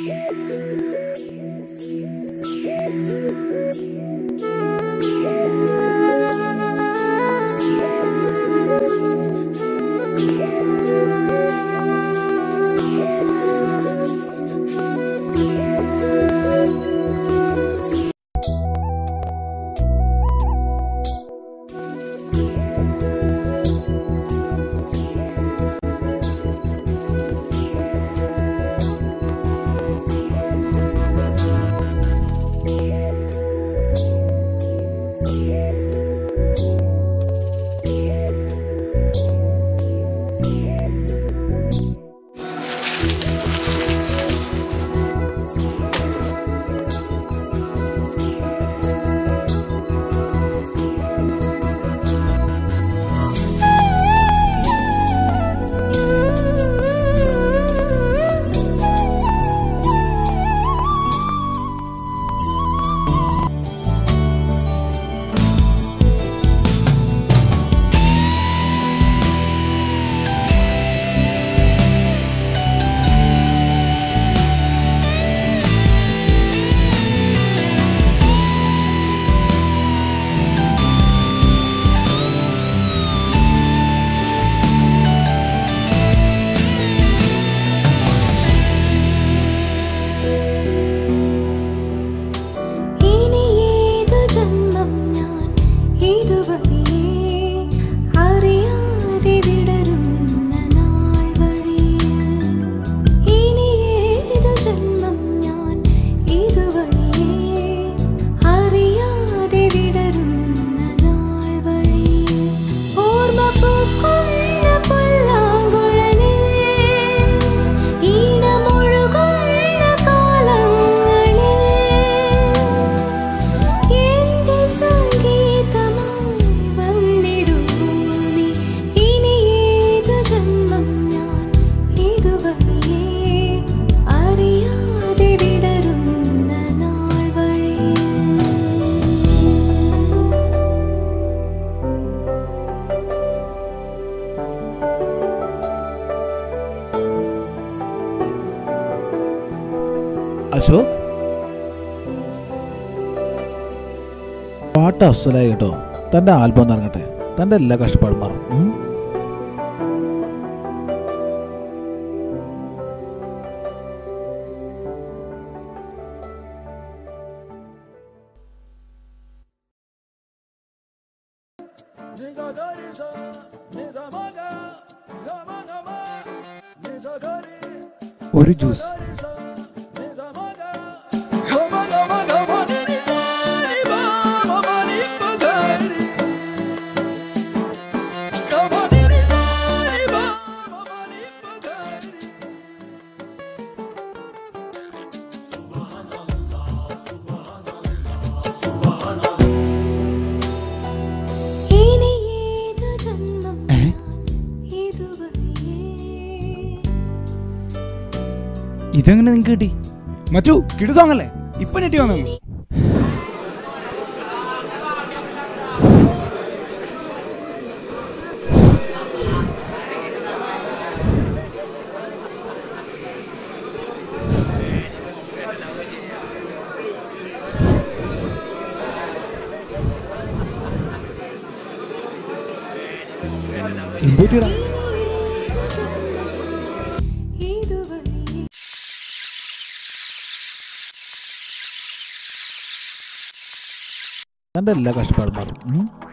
ഇനി ഏതു ജന്മം ഞാൻ ഇതുവഴിയേ അറിയാതെ വിടരുന്ന നാൾ വഴിയിൽ ഇനി ഏതു ജന്മം ഞാൻ ഇതുവഴിയേ അറിയാതെ വിടരുന്ന നാൾ വഴിയിൽ ഓർമ്മ പൂക്കുന്ന പുല്ലാങ്കുഴലിൽ ഈണമൊഴുകുന്ന കാലങ്ങളിൽ എന്റെ സംഗീതമായി വന്നിടുന്നു നീ ഇനി ഏതു ജന്മം ഞാൻ ഇതുവഴിയേ അറിയാതെ വിടരുന്ന നാൾ വഴിയിൽ അശോക് പാട്ട് അസലായി കേട്ടോ തൻ്റെ ആൽബം ഒന്ന് ഇറങ്ങട്ടെ തൻ്റെ എല്ലാ കഷ്ടപ്പാടും മാറും ഉം? ഒരു ജ്യൂസ് ഇനി ഏതു ജന്മം ഏ? ഞാൻ ഇതുവഴിയേ ഇതെങ്ങനെ നിങ്ങൾക്ക് കിട്ടി മച്ചു കിടു സോങ് അല്ലേ ഇപ്പൊ നെട്ടി വന്നു ഇമ്പോർട്ട് ചെയ്യണം ഇതുവഴിയേ തൻ്റെ എല്ലാ കഷ്ടപ്പാടും മാറും ഉം?